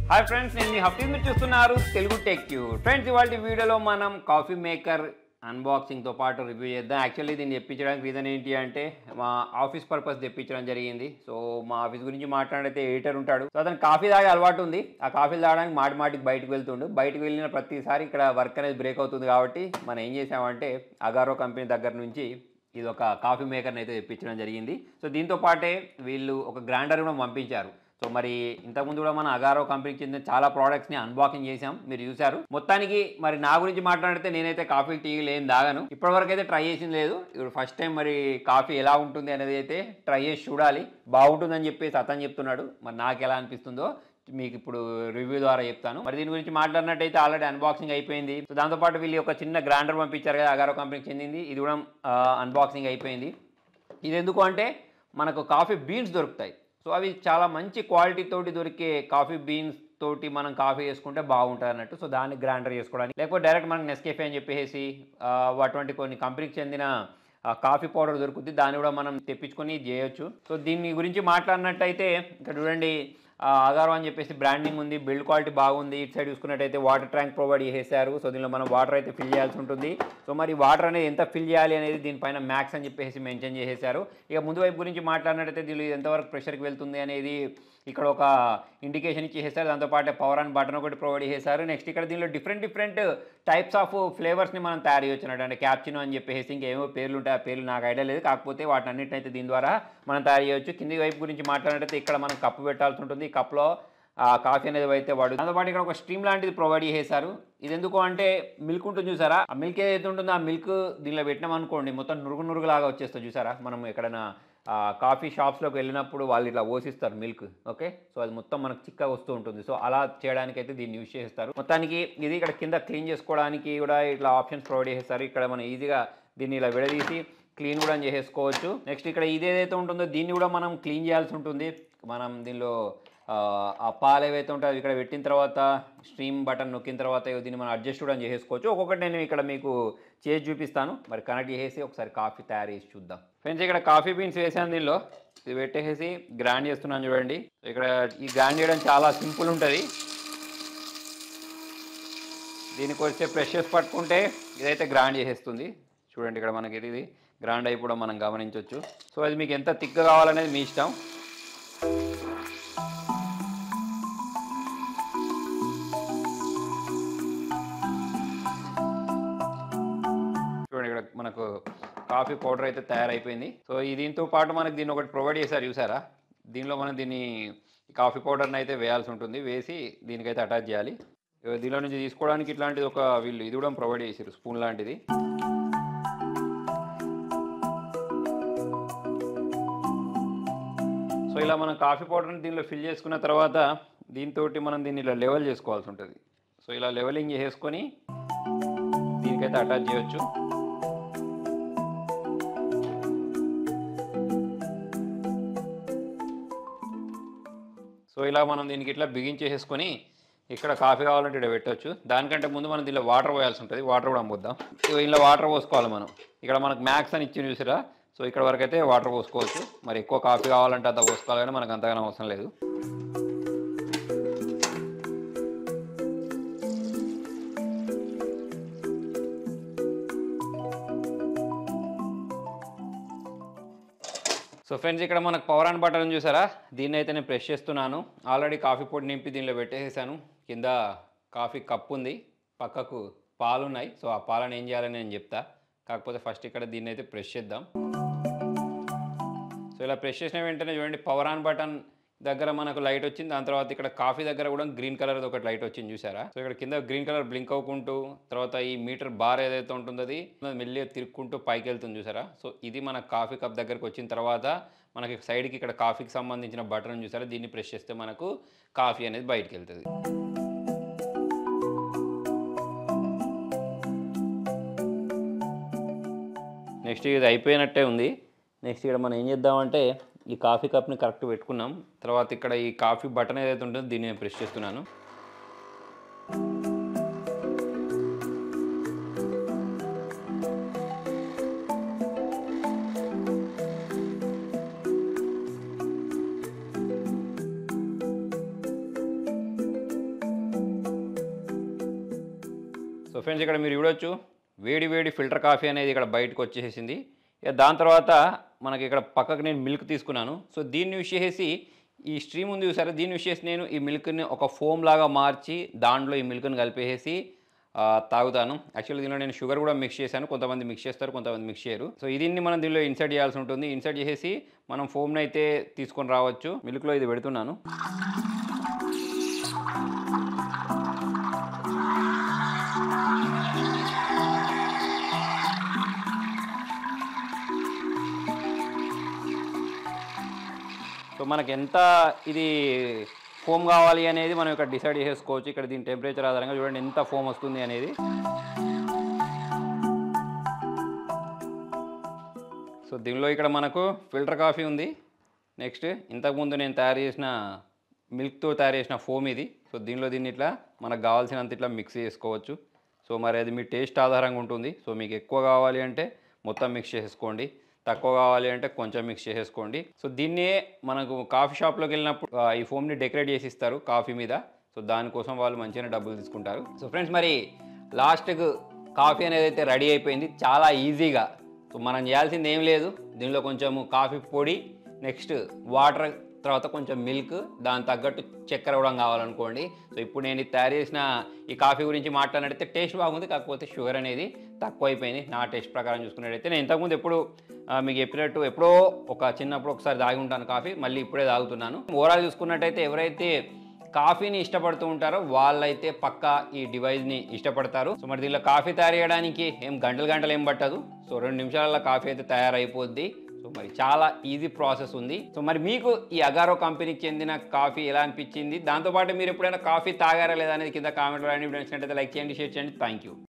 hi friends నేను మీ హఫీజ్ మీరు చూస్తున్నారు తెలుగు టెక్ యూ ఫ్రెండ్స్ ఇవాళ వీడియోలో మనం కాఫీ మేకర్ అన్బాక్సింగ్తో పాటు రివ్యూ చేద్దాం యాక్చువల్లీ దీన్ని తెప్పించడానికి రీజన్ ఏంటి అంటే మా ఆఫీస్ పర్పస్ తెప్పించడం జరిగింది సో మా ఆఫీస్ గురించి మాట్లాడితే ఎడిటర్ ఉంటాడు సో అతను కాఫీ తాగే అలవాటు ఉంది ఆ కాఫీ తాగడానికి మాటి మాటికి బయటకు వెళ్తుండు బయటకు వెళ్ళిన ప్రతిసారి ఇక్కడ వర్క్ అనేది బ్రేక్ అవుతుంది కాబట్టి మనం ఏం చేసామంటే అగారో కంపెనీ దగ్గర నుంచి ఇది ఒక కాఫీ మేకర్ని అయితే తెప్పించడం జరిగింది సో దీంతో పాటే వీళ్ళు ఒక గ్రైండర్ కూడా పంపించారు సో మరి ఇంతకుముందు కూడా మన అగారో కంపెనీకి చెందిన చాలా ప్రోడక్ట్స్ని అన్బాక్సింగ్ చేసాం మీరు చూశారు మొత్తానికి మరి నా గురించి మాట్లాడితే నేనైతే కాఫీ టీ ఏం తాగాను ఇప్పటివరకు అయితే ట్రై చేసింది లేదు ఇప్పుడు ఫస్ట్ టైం మరి కాఫీ ఎలా ఉంటుంది అనేది అయితే ట్రై చేసి చూడాలి బాగుంటుందని చెప్పేసి అతను చెప్తున్నాడు మరి నాకు ఎలా అనిపిస్తుందో మీకు ఇప్పుడు రివ్యూ ద్వారా చెప్తాను మరి దీని గురించి మాట్లాడినట్టయితే ఆల్రెడీ అన్బాక్సింగ్ అయిపోయింది సో దాంతోపాటు వీళ్ళు ఒక చిన్న గ్రైండర్ పంపించారు కదా అగారో కంపెనీకి చెందింది ఇది కూడా అన్బాక్సింగ్ అయిపోయింది ఇది ఎందుకు అంటే మనకు కాఫీ బీన్స్ దొరుకుతాయి సో అవి చాలా మంచి క్వాలిటీ తోటి దొరికే కాఫీ బీన్స్ తోటి మనం కాఫీ చేసుకుంటే బాగుంటుంది అన్నట్టు సో దాన్ని గ్రైండర్ చేసుకోవడానికి లేకపోతే డైరెక్ట్ మనకి నెస్కేఫే అని చెప్పేసి ఆ, అటువంటి కొన్ని కంపెనీకి చెందిన ఆ, కాఫీ పౌడర్ దొరుకుతుంది దాన్ని కూడా మనం తెప్పించుకొని చేయొచ్చు సో దీని గురించి మాట్లాడినట్టయితే ఇక్కడ చూడండి ఆ, ఆధారం అని చెప్పేసి బ్రాండింగ్ ఉంది బిల్డ్ క్వాలిటీ బాగుంది ఇటు సైడ్ చూసుకున్నట్టయితే వాటర్ ట్యాంక్ ప్రొవైడ్ చేశారు సో దీనిలో మనం వాటర్ అయితే ఫిల్ చేయాల్సి ఉంటుంది సో మరి వాటర్ అనేది ఎంత ఫిల్ చేయాలి అనేది దీనిపైన మ్యాక్స్ అని చెప్పేసి మెన్షన్ చేసేసారు ఇక ముందు వైపు గురించి మాట్లాడినట్టయితే దీనిలో ఇది ఎంతవరకు ప్రెషర్కి వెళ్తుంది అనేది ఇక్కడ ఒక ఇండికేషన్ ఇచ్చేసారు దాంతోపాటు పవర్ అండ్ బటన్ ఒకటి ప్రొవైడ్ చేశారు నెక్స్ట్ ఇక్కడ దీనిలో డిఫరెంట్ డిఫరెంట్ టైప్స్ ఆఫ్ ఫ్లేవర్స్ని మనం తయారు చేయొచ్చు అన్నట్టు అంటే క్యాప్చినో అని చెప్పేసి ఇంకేమో పేర్లు ఉంటాయి ఆ పేర్లు నాకు ఐడియా లేదు కాకపోతే వాటి అన్నిటిని అయితే దీని ద్వారా మనం తయారు చేయొచ్చు కింది వైపు గురించి మాట్లాడినట్టయితే ఇక్కడ మనం కప్పు పెట్టాల్సి ఉంటుంది ఈ కప్లో ఆ కాఫీ అనేది అయితే వాడు దాంతోపాటు ఇక్కడ ఒక స్ట్రీమ్ లాంటిది ప్రొవైడ్ చేశారు ఇది ఎందుకు అంటే మిల్క్ ఉంటుంది చూసారా ఆ మిల్క్ ఏదైతే ఉంటుందో ఆ మిల్క్ దీనిలో పెట్టినాం అనుకోండి మొత్తం నురుగు నురుగు లాగా వచ్చేస్తుంది చూసారా మనం ఎక్కడైనా ఆ, కాఫీ షాప్స్లోకి వెళ్ళినప్పుడు వాళ్ళు ఇట్లా పోసిస్తారు మిల్క్ ఓకే సో అది మొత్తం మనకు చిక్కగా వస్తూ ఉంటుంది సో అలా చేయడానికి అయితే దీన్ని యూజ్ చేస్తారు మొత్తానికి ఇది ఇక్కడ కింద క్లీన్ చేసుకోవడానికి కూడా ఇట్లా ఆప్షన్స్ ప్రొవైడ్ చేస్తారు ఇక్కడ మనం ఈజీగా దీన్ని ఇలా విడదీసి క్లీన్ కూడా చేసేసుకోవచ్చు నెక్స్ట్ ఇక్కడ ఇది ఏదైతే ఉంటుందో దీన్ని కూడా మనం క్లీన్ చేయాల్సి ఉంటుంది మనం దీనిలో ఆ, ఆ పాలు ఏవైతే ఉంటాయో అవి ఇక్కడ పెట్టిన తర్వాత స్ట్రీమ్ బటన్ నొక్కిన తర్వాత ఇగో దీన్ని మనం అడ్జస్ట్ కూడా చేసుకోవచ్చు ఒక్కొక్కటి నేను ఇక్కడ మీకు చేసి చూపిస్తాను మరి కనెక్ట్ చేసి ఒకసారి కాఫీ తయారు చేసి చూద్దాం ఫ్రెండ్స్ ఇక్కడ కాఫీ బీన్స్ వేసాను దీనిలో ఇది పెట్టేసి గ్రైండ్ చేస్తున్నాను చూడండి ఇక్కడ ఈ గ్రైండ్ చేయడం చాలా సింపుల్ ఉంటుంది దీనికి వచ్చే ప్రెషర్స్ పట్టుకుంటే ఇదైతే గ్రైండ్ చేసేస్తుంది చూడండి ఇక్కడ మనకి ఇది గ్రైండ్ అయిపోవడం మనం గమనించవచ్చు సో అది మీకు ఎంత థిక్ కావాలనేది మీ ఇష్టం చూడండి ఇక్కడ మనకు కాఫీ పౌడర్ అయితే తయారైపోయింది సో ఈ దీంతో పాటు మనకు దీన్ని ఒకటి ప్రొవైడ్ చేశారు చూసారా దీనిలో మనం దీన్ని ఈ కాఫీ పౌడర్ని అయితే వేయాల్సి ఉంటుంది వేసి దీనికైతే అటాచ్ చేయాలి ఇక దీనిలో నుంచి తీసుకోవడానికి ఇట్లాంటిది ఒక వీళ్ళు ఇది కూడా ప్రొవైడ్ చేశారు స్పూన్ లాంటిది సో ఇలా మనం కాఫీ పౌడర్ని దీనిలో ఫిల్ చేసుకున్న తర్వాత దీంతో మనం దీన్ని ఇలా లెవెల్ చేసుకోవాల్సి ఉంటుంది సో ఇలా లెవెలింగ్ చేసుకొని దీనికైతే అటాచ్ చేయొచ్చు సో ఇలా మనం దీనికి ఇట్లా బిగించేసేసుకొని ఇక్కడ కాఫీ కావాలంటే ఇక్కడ పెట్టవచ్చు దానికంటే ముందు మనం దీనిలో వాటర్ పోయాల్సి ఉంటుంది వాటర్ కూడా అమ్ముద్దాం ఇగో ఇలా వాటర్ పోసుకోవాలి మనం ఇక్కడ మనకు మ్యాక్స్ అని ఇచ్చి చూసిరా సో ఇక్కడ వరకు అయితే వాటర్ పోసుకోవచ్చు మరి ఎక్కువ కాఫీ కావాలంటే అంత పోసుకోవాలి కానీ మనకు అంతగానో అవసరం లేదు సో ఫ్రెండ్స్ ఇక్కడ మనకు పవర్ ఆన్ బటన్ చూసారా దీన్ని అయితే నేను ప్రెస్ చేస్తున్నాను ఆల్రెడీ కాఫీ పొడి నింపి దీనిలో పెట్టేసేసాను కింద కాఫీ కప్ ఉంది పక్కకు పాలు ఉన్నాయి సో ఆ పాలను ఏం చేయాలని నేను చెప్తా కాకపోతే ఫస్ట్ ఇక్కడ దీన్ని అయితే ప్రెస్ చేద్దాం సో ఇలా ప్రెస్ చేసిన వెంటనే చూడండి పవర్ ఆన్ బటన్ దగ్గర మనకు లైట్ వచ్చింది దాని తర్వాత ఇక్కడ కాఫీ దగ్గర కూడా గ్రీన్ కలర్ ఒకటి లైట్ వచ్చింది చూసారా సో ఇక్కడ కింద గ్రీన్ కలర్ బ్లింక్ అవ్వకుంటూ తర్వాత ఈ మీటర్ బార్ ఏదైతే ఉంటుందో అది మెల్లిగా తిరుక్కుంటూ పైకి వెళ్తుంది చూసారా సో ఇది మన కాఫీ కప్ దగ్గరకు వచ్చిన తర్వాత మనకి సైడ్కి ఇక్కడ కాఫీకి సంబంధించిన బటన్ చూసారా దీన్ని ప్రెస్ చేస్తే మనకు కాఫీ అనేది బయటికి వెళ్తుంది నెక్స్ట్ ఇది అయిపోయినట్టే ఉంది నెక్స్ట్ ఇక్కడ మనం ఏం చేద్దామంటే ఈ కాఫీ కప్ని కరెక్ట్ పెట్టుకున్నాం తర్వాత ఇక్కడ ఈ కాఫీ బటన్ ఏదైతే ఉంటుందో దీన్ని నేను ప్రెస్ చేస్తున్నాను సో ఫ్రెండ్స్ ఇక్కడ మీరు చూడొచ్చు వేడి వేడి ఫిల్టర్ కాఫీ అనేది ఇక్కడ బయటకు వచ్చేసింది ఇక దాని తర్వాత మనకి ఇక్కడ పక్కకు నేను మిల్క్ తీసుకున్నాను సో దీన్ని యూస్ చేసేసి ఈ స్ట్రీమ్ ఉంది చూసారా దీన్ని యూస్ చేసి నేను ఈ మిల్క్ని ఒక ఫోమ్ లాగా మార్చి దాంట్లో ఈ మిల్క్ని కలిపేసి ఆ, తాగుతాను యాక్చువల్లీ దీనిలో నేను షుగర్ కూడా మిక్స్ చేశాను కొంతమంది మిక్స్ చేస్తారు కొంతమంది మిక్స్ చేయరు సో దీన్ని మనం దీనిలో ఇన్సర్ట్ చేయాల్సి ఉంటుంది ఇన్సర్ట్ చేసేసి మనం ఫోమ్ని అయితే తీసుకొని రావచ్చు మిల్క్లో ఇది పెడుతున్నాను సో మనకి ఎంత ఇది ఫోమ్ కావాలి అనేది మనం ఇక్కడ డిసైడ్ చేసుకోవచ్చు ఇక్కడ దీని టెంపరేచర్ ఆధారంగా చూడండి ఎంత ఫోమ్ వస్తుంది అనేది సో దీనిలో ఇక్కడ మనకు ఫిల్టర్ కాఫీ ఉంది నెక్స్ట్ ఇంతకుముందు నేను తయారు చేసిన మిల్క్తో తయారు చేసిన ఫోమ్ ఇది సో దీనిలో దీన్ని ఇట్లా మనకు కావాల్సినంత ఇట్లా మిక్స్ చేసుకోవచ్చు సో మరి అది మీ టేస్ట్ ఆధారంగా ఉంటుంది సో మీకు ఎక్కువ కావాలి అంటే మొత్తం మిక్స్ చేసేసుకోండి తక్కువ కావాలి అంటే కొంచెం మిక్స్ చేసేసుకోండి సో దీన్నే మనకు కాఫీ షాప్లోకి వెళ్ళినప్పుడు ఆ, ఈ ఫోమ్ని డెకరేట్ చేసి ఇస్తారు కాఫీ మీద సో దానికోసం వాళ్ళు మంచిగానే డబ్బులు తీసుకుంటారు సో ఫ్రెండ్స్ మరి లాస్ట్కు కాఫీ అనేది అయితే రెడీ అయిపోయింది చాలా ఈజీగా సో మనం చేయాల్సింది ఏం లేదు దీనిలో కొంచెము కాఫీ పొడి నెక్స్ట్ వాటర్ తర్వాత కొంచెం మిల్క్ దాని తగ్గట్టు చక్కెర కూడా కావాలనుకోండి సో ఇప్పుడు నేను ఇది తయారు చేసిన ఈ కాఫీ గురించి మాట్లాడినట్టయితే టేస్ట్ బాగుంది కాకపోతే షుగర్ అనేది తక్కువ అయిపోయింది నా టేస్ట్ ప్రకారం చూసుకున్నట్టయితే నేను ఇంతకుముందు ఎప్పుడు ఆ, మీకు చెప్పినట్టు ఎప్పుడో ఒక చిన్నప్పుడు ఒకసారి తాగి ఉంటాను కాఫీ మళ్ళీ ఇప్పుడే తాగుతున్నాను ఓవరాల్ చూసుకున్నట్టయితే ఎవరైతే కాఫీని ఇష్టపడుతూ ఉంటారో వాళ్ళైతే పక్కా ఈ డివైస్ని ఇష్టపడతారు సో మరి దీనిలో కాఫీ తయారు చేయడానికి ఏం గంటలు గంటలు ఏం పట్టదు సో రెండు నిమిషాలలో కాఫీ అయితే తయారైపోద్ది సో మరి చాలా ఈజీ ప్రాసెస్ ఉంది సో మరి మీకు ఈ అగారో కంపెనీకి చెందిన కాఫీ ఎలా అనిపించింది దాంతోపాటు మీరు ఎప్పుడైనా కాఫీ తాగారా లేదా అనేది కింద కామెంట్లో రాయండి ఇప్పుడు నచ్చినట్టయితే లైక్ చేయండి షేర్ చేయండి థ్యాంక్ యూ